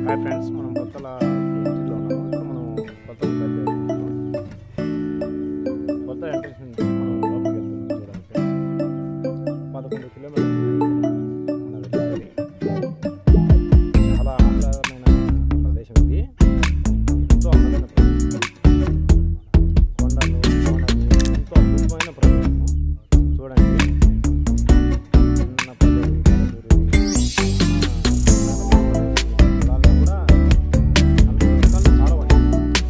Hi friends మనం కొత్తల ఇంటిలో ఉన్నాము ఇప్పుడు మనం కొత్త బయలుదేరుతున్నాము కొత్త ఎంట్రన్స్ నుంచి మనం లోపలికి వెళ్తున్నాం చూడండి ఫ్రెండ్స్ పదకొండు కిలోమీటర్లు మన వెళ్ళేది చాలా ఆహ్లాదమైన ప్రదేశం ఇది ఎంతో అందమైన ప్రదేశం కొండలు కోనలు ఎంతో అద్భుతమైన ప్రదేశం చూడండి చిన్న పల్లెలు పల్లెటూరు పొలాల్లో కూడా అన్ని రకాలు చాలా ఉన్నాయి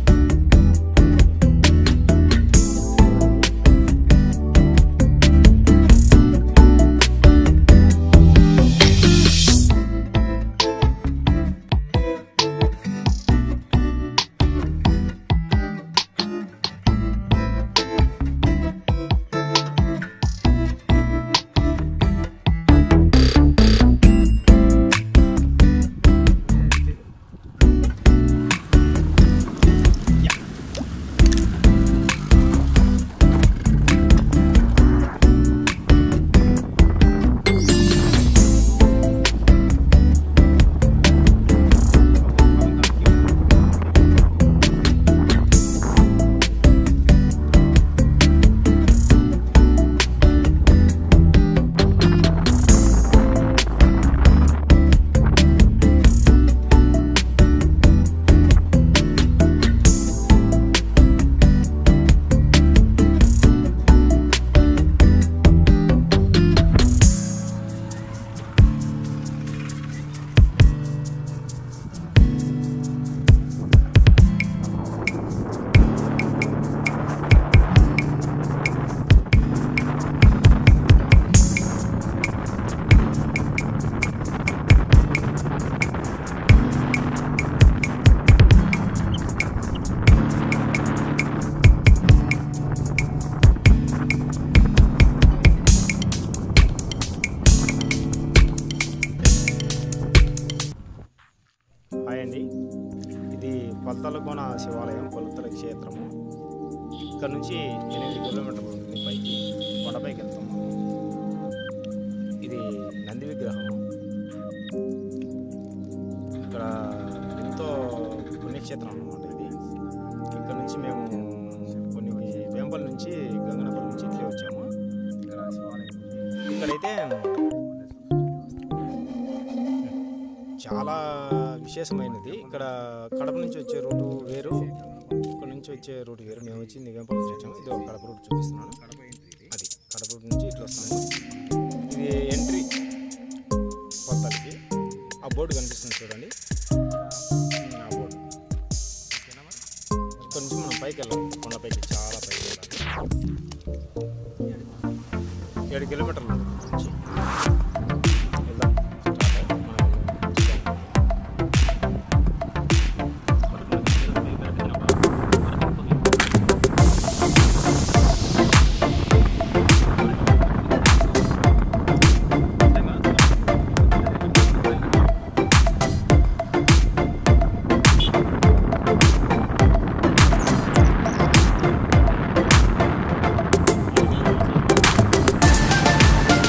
హాయ్ అండి ఇది కొలతలకోన శివాలయం కొలతల క్షేత్రము ఇక్కడ నుంచి ఎనిమిది కిలోమీటర్లు ఉంటుంది పైకి కొండపైకి వెళ్తాం మనం ఇది నంది విగ్రహం ఇక్కడ ఎంతో పుణ్యక్షేత్రం అన్నమాట ఇది ఇక్కడ నుంచి మేము కొన్ని వేంపల్ నుంచి గంగనపల్లి నుంచి ఇట్లే వచ్చాము ఇక్కడ శివాలయం ఇక్కడైతే చాలా విశేషమైనది ఇక్కడ కడప నుంచి వచ్చే రూటు వేరు ఇక్కడ నుంచి వచ్చే రూట్ వేరు మేము వచ్చి నిగంపల్లి నుంచి వచ్చాము ఇది ఒక కడప రూట్ చూపిస్తున్నాను అది కడప రూట్ నుంచి ఇట్లా వస్తాము ఇది ఎంట్రీ కొత్తలకి ఆ బోర్డు కనిపిస్తుంది చూడండి ఆ బోర్డు ఇక్కడ నుంచి మనం పైకి వెళ్ళాలి కొండపైకి చాలా పైకి వెళ్ళాలి ఏడు కిలోమీటర్లు ఉంది ఇక్కడ నుంచి వెళ్దాం స్టార్ట్ అయ్యి మనం వెళ్దాం. Thank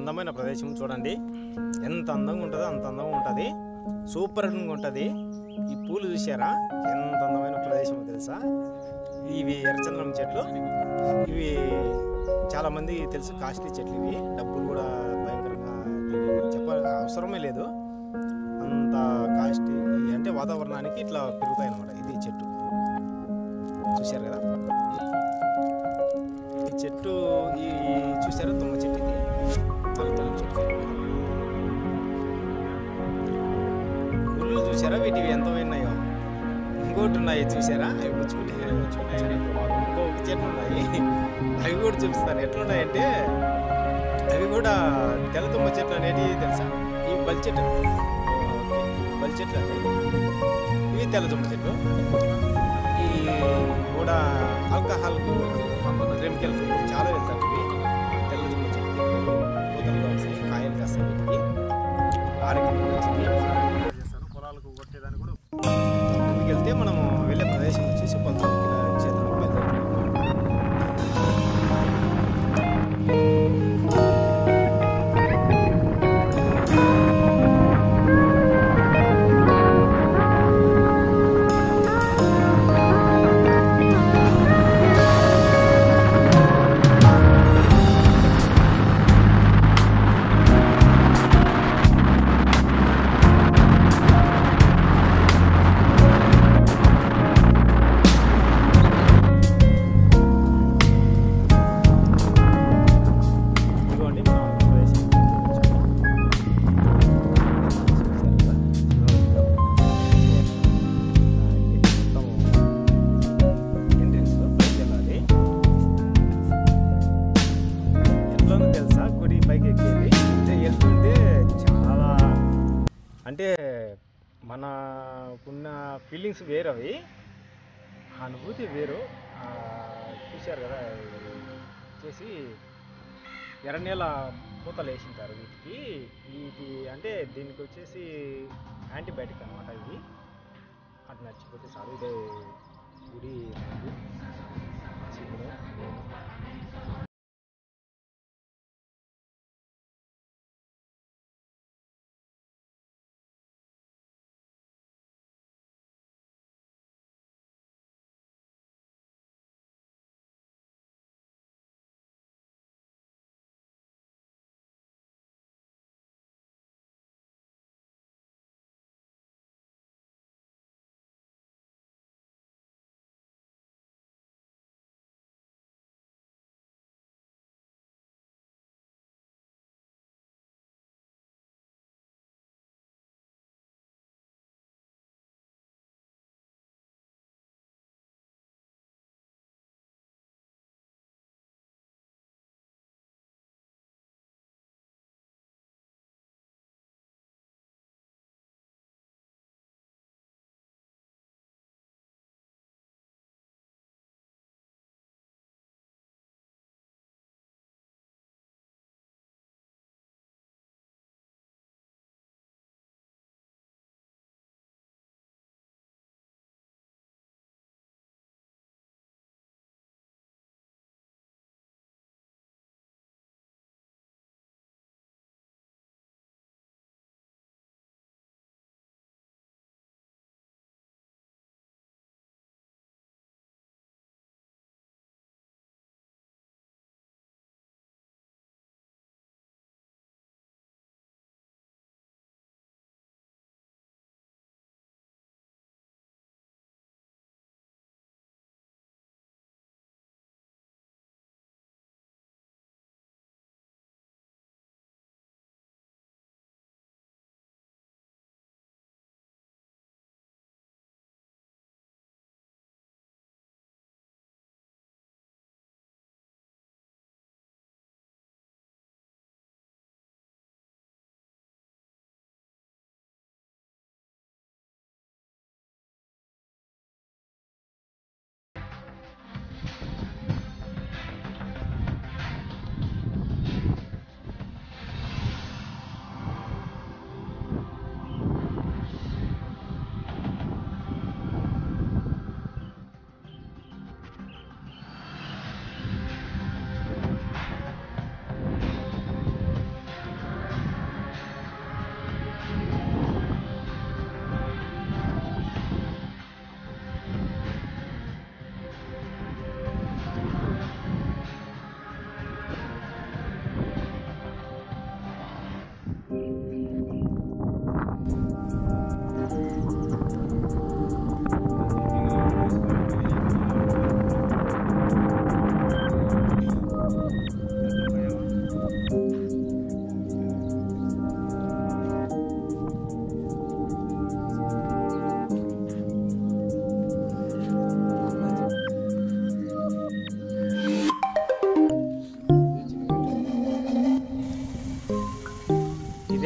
అందమైన ప్రదేశం చూడండి ఎంత అందంగా ఉంటుందో అంత అందంగా ఉంటుంది సూపర్గా ఉంటుంది ఈ పూలు చూసారా ఎంత అందమైన ప్రదేశం తెలుసా ఇవి ఎర్రచందనం చెట్లు ఇవి చాలా మంది తెలుసు కాస్ట్లీ చెట్లు ఇవి డబ్బులు కూడా భయంకరంగా దీన్ని చెప్ప అవసరమే లేదు అంత కాస్ట్లీ అంటే వాతావరణానికి ఇట్లా పెరుగుతాయి అన్నమాట ఇది చెట్టు చూశారు కదా ఈ చెట్టు ఈ చూసారా తుమ్మ చెట్టు ఇది తల తుమ్మ చెట్టు ముళ్ళు చూసారా వీటివి ఎంత ఉన్నాయో ఇంకోటి ఉన్నాయి చూసారా అవి పుచ్చుకుంటే చూపించాను ఇప్పుడు మాకు ఇంకొక చెట్లు ఉన్నాయి అవి కూడా చూపిస్తాను ఎట్లున్నాయంటే అవి కూడా తెల్ల తుమ్మ చెట్లు అనేటివి తెలుసా ఇవి బలి చెట్లు ఓకే. బలి చెట్లు అంటే ఇవి తెల్ల తుమ్మ చెట్లు ఈ కూడా ఆల్కహాల్ కెమికల్ చాలా వెళ్తాయి ఇవి తెల్ల తుమ్మ చెట్లు పూతలు వస్తాయి కాయలు కాస్తాయి వీటికి ఆరోగ్యం మంచిది చేస్తారు పొలాలకు కొట్టేదాన్ని కూడా ముందుకు వెళ్తే మనము వెళ్ళే ప్రదేశం వచ్చేసి పద్నాలుగు కిలో క్షేత్రం బయలుదేరుతున్నాము ఇదిగోండి మనం ప్రదేశం ఎంట్రెన్స్లో పైకి వెళ్ళాలి ఎట్లనో తెలుసా గుడి పైకి ఎక్కేది అంటే వెళ్తుంటే చాలా అంటే మనకున్న ఫీలింగ్స్ వేరవి ఆ అనుభూతి వేరు ఆ, చూశారు కదా చేసి ఎర్రనేల పూతలు వేసింటారు వీటికి ఇది అంటే దీనికి వచ్చేసి యాంటీబయాటిక్ అనమాట ఇది అది నచ్చిపోతే చాలు ఇదే గుడి శివుడు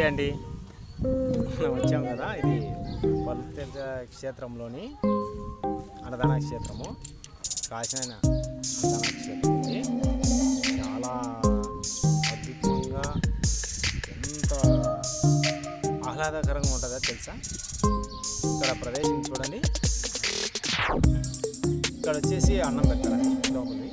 అండి మనం వచ్చాం కదా ఇది పలుతెల క్షేత్రంలోని అన్నదాన క్షేత్రము కాసిన అన్నదాన క్షేత్రం ఇది చాలా అద్భుతంగా ఎంత ఆహ్లాదకరంగా ఉంటుందో తెలుసా ఇక్కడ ప్రదేశం చూడండి ఇక్కడ వచ్చేసి అన్నం పెడతారండి లోపలిది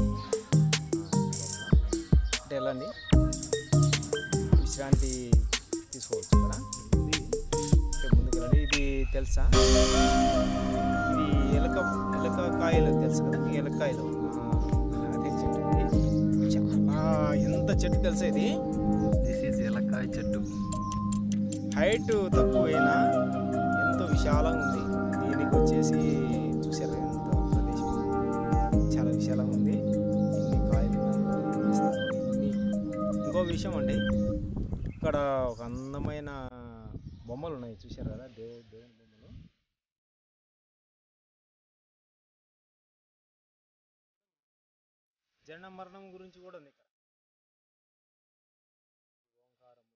అంటే వెళ్ళండి విశ్రాంతి తీసుకోవచ్చు ఇక్కడ అంటే ముందుకు రండి ఇది తెలుసా ఇది ఎలక ఎలక కాయలు తెలుసు కదా మీకు ఎలక్కాయలు ఆ, అదే చెట్టు ఇది చాలా ఎంత చెట్టు తెలుసా ఇది దిస్ ఈజ్ ఎలక్కాయ చెట్టు హైట్ తక్కువైనా ఎంతో విశాలంగా ఉంది దీనికి వచ్చేసి చూసారు ఎంత ప్రదేశం చాలా విశాలంగా ఉంది ఇన్ని కాయలు ఉన్నాయి. ఇస్తారు. ఇన్ని ఇంకో విషయం అండి ఇక్కడ ఒక అందమైన బొమ్మలు ఉన్నాయి చూశారు కదా దేవు దేవుని బొమ్మలు జనన మరణం గురించి కూడా ఉంది ఇక్కడ ఓంకారము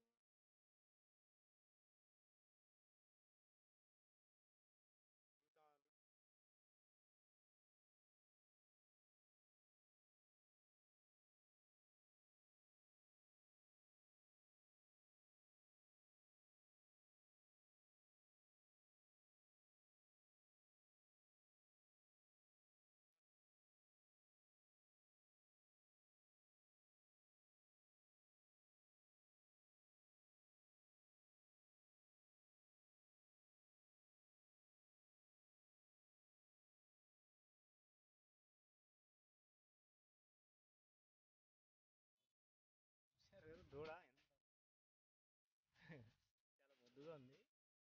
చూశారు దూడ ఎంత చాలా ముద్దుగా ఉంది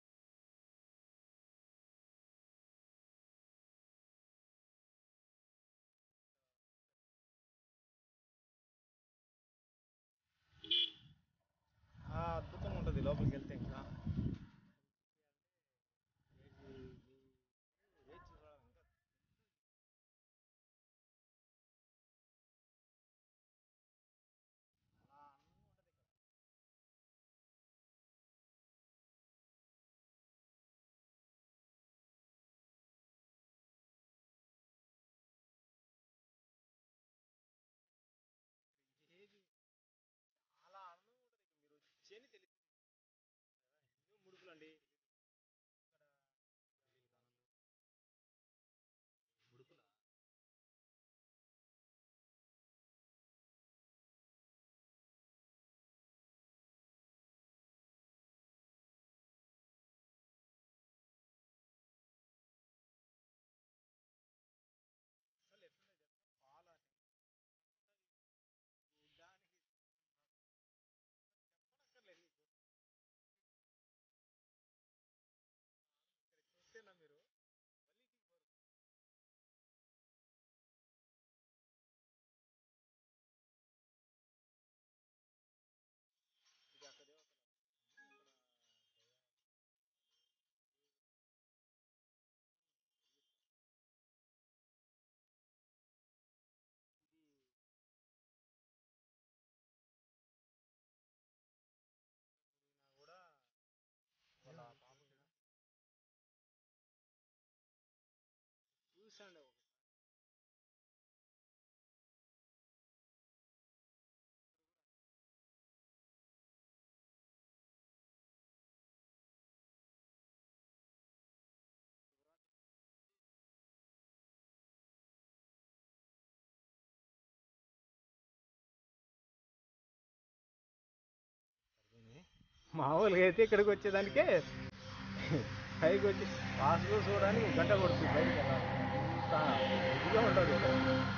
ఆ, అద్భుతంగా ఉంటుంది లోపలికి వెళ్తే ఇంకా ఏది చాలా ఆనందంగా ఉంటుంది మీరు వచ్చేని తెలియదు ఎన్నో ముడుపులండి ముడుపుల అసలు ఎట్లుంది తెలుసా పాల చూడ్డానికి చెప్పనక్కర్లేదు నీకు ఇక్కడికి వస్తేనా మీరు మళ్ళీ ఇంటికి పోరు ఇది అక్కడ దేవతల ఇక్కడ ఇది మునిగినా కూడా వాళ్ళ పాపం చూసాండి ఒకసారి మామూలుగా అయితే ఇక్కడికి వచ్చేదానికే పైకి వచ్చి హాస్పిటల్ చూడడానికి ఒక గంట పడుతుంది బయటికి వెళ్ళాలి అంత ఇదిగా ఉంటుంది ఇక్కడ